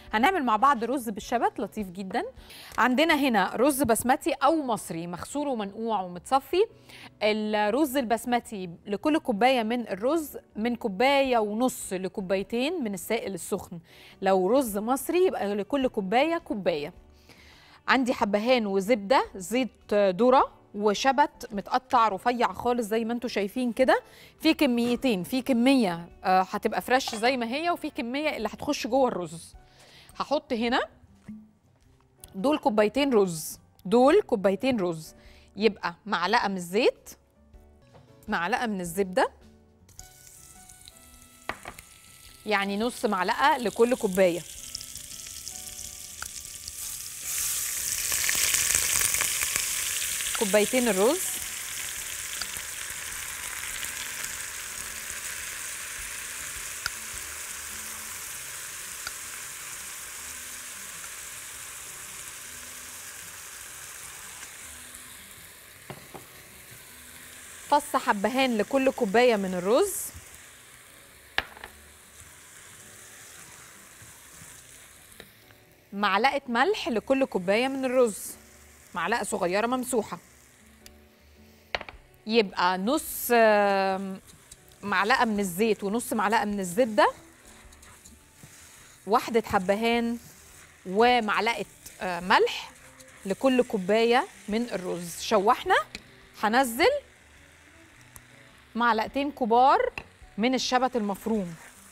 هنعمل مع بعض رز بالشبت لطيف جدا عندنا هنا رز بسمتي او مصري مغسول ومنقوع ومتصفي الرز البسمتي لكل كوبايه من الرز من كوبايه ونص لكوبايتين من السائل السخن لو رز مصري يبقى لكل كوبايه كوبايه عندي حبهان وزبده زيت ذره وشبت متقطع رفيع خالص زي ما انتم شايفين كده في كميتين في كميه آه، هتبقى فريش زي ما هي وفي كميه اللي هتخش جوه الرز هحط هنا دول كوبايتين رز دول كوبايتين رز يبقى معلقه من الزيت معلقه من الزبده يعني نص معلقه لكل كوبايه كوبايتين الرز فص حبهان لكل كوبايه من الرز معلقه ملح لكل كوبايه من الرز معلقه صغيره ممسوحه يبقى نص آم، معلقه من الزيت ونص معلقه من الزبده واحده حبهان ومعلقه آه، ملح لكل كوبايه من الرز شوحنا هنزل معلقتين كبار من الشبت المفروم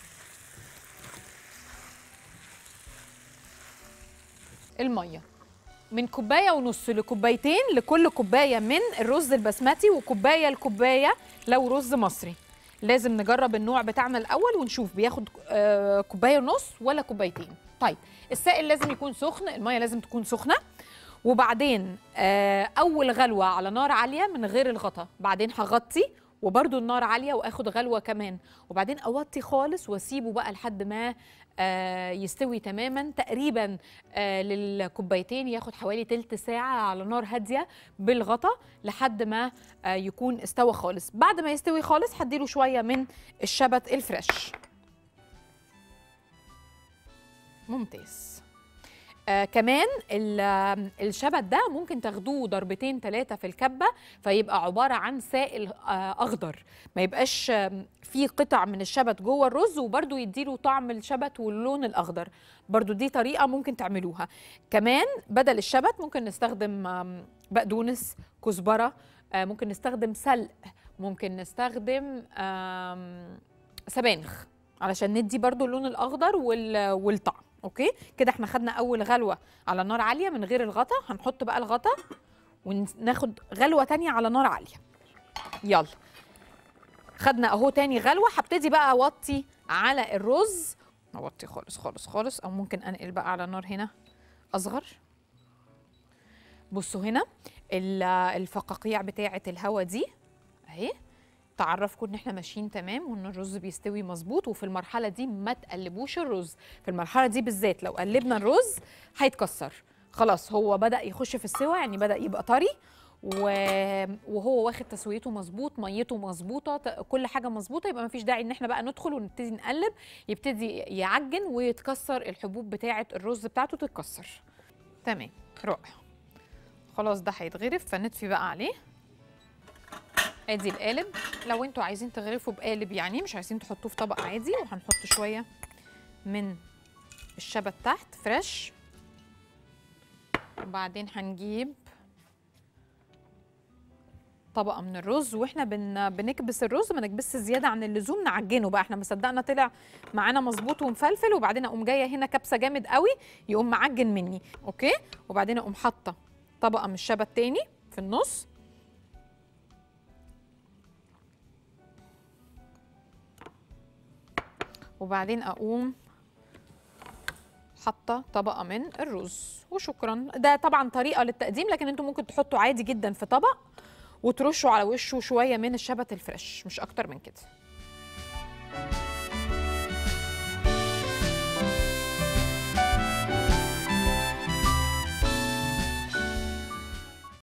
الميه من كوبايه ونص لكوبايتين لكل كوبايه من الرز البسمتي وكوبايه لكوبايه لو رز مصري لازم نجرب النوع بتاعنا الاول ونشوف بياخد آه، كوبايه ونص ولا كوبايتين طيب السائل لازم يكون سخن الميه لازم تكون سخنه وبعدين آه، اول غلوه على نار عاليه من غير الغطا بعدين هغطي وبرده النار عاليه واخد غلوه كمان وبعدين اوطي خالص واسيبه بقى لحد ما آه، يستوي تماما تقريبا آه، للكوبايتين ياخد حوالي تلت ساعه على نار هاديه بالغطا لحد ما آه، يكون استوى خالص بعد ما يستوي خالص هديله شويه من الشبت الفريش ممتاز آه كمان ال- آم، الشبت ده ممكن تاخدوه ضربتين ثلاثة في الكبة فيبقى عبارة عن سائل آه أخضر ما يبقاش آم، فيه قطع من الشبت جوه الرز وبرده يديله طعم الشبت واللون الأخضر برضو دي طريقة ممكن تعملوها كمان بدل الشبت ممكن نستخدم آم، بقدونس كزبرة آه ممكن نستخدم سلق ممكن نستخدم آم، سبانخ علشان ندي برضو اللون الأخضر وال- والطعم اوكي كده احنا خدنا اول غلوه على نار عاليه من غير الغطا هنحط بقى الغطا وناخد غلوه تانية على نار عاليه يلا خدنا اهو تاني غلوه هبتدي بقى اوطي على الرز اوطي خالص خالص خالص او ممكن انقل بقى على نار هنا اصغر بصوا هنا ال- الفقاقيع بتاعه الهوا دي اهي تعرفكم ان احنا ماشيين تمام وان الرز بيستوي مظبوط وفي المرحله دي ما تقلبوش الرز في المرحله دي بالذات لو قلبنا الرز هيتكسر خلاص هو بدا يخش في السوا يعني بدا يبقى طري و- وهو واخد تسويته مظبوط ميته مظبوطه ت- كل حاجه مظبوطه يبقى مفيش داعي ان احنا بقى ندخل ونبتدي نقلب يبتدي يعجن ويتكسر الحبوب بتاعه الرز بتاعته تتكسر تمام رائع خلاص ده هيتغرف فنطفي بقى عليه ادي القالب لو انتوا عايزين تغرفوا بقالب يعني مش عايزين تحطوه في طبق عادي وهنحط شويه من الشبت تحت فريش وبعدين هنجيب طبقه من الرز واحنا بن بنكبس الرز ما نكبسش زياده عن اللزوم نعجنه بقى احنا ما صدقنا طلع معانا مظبوط ومفلفل وبعدين اقوم جايه هنا كبسه جامد قوي يقوم معجن مني اوكي وبعدين اقوم حاطه طبقه من الشبت تاني في النص وبعدين اقوم حاطه طبقه من الرز وشكرا ده طبعا طريقه للتقديم لكن انتم ممكن تحطوا عادي جدا في طبق وترشوا على وشه شويه من الشبت الفريش مش اكتر من كده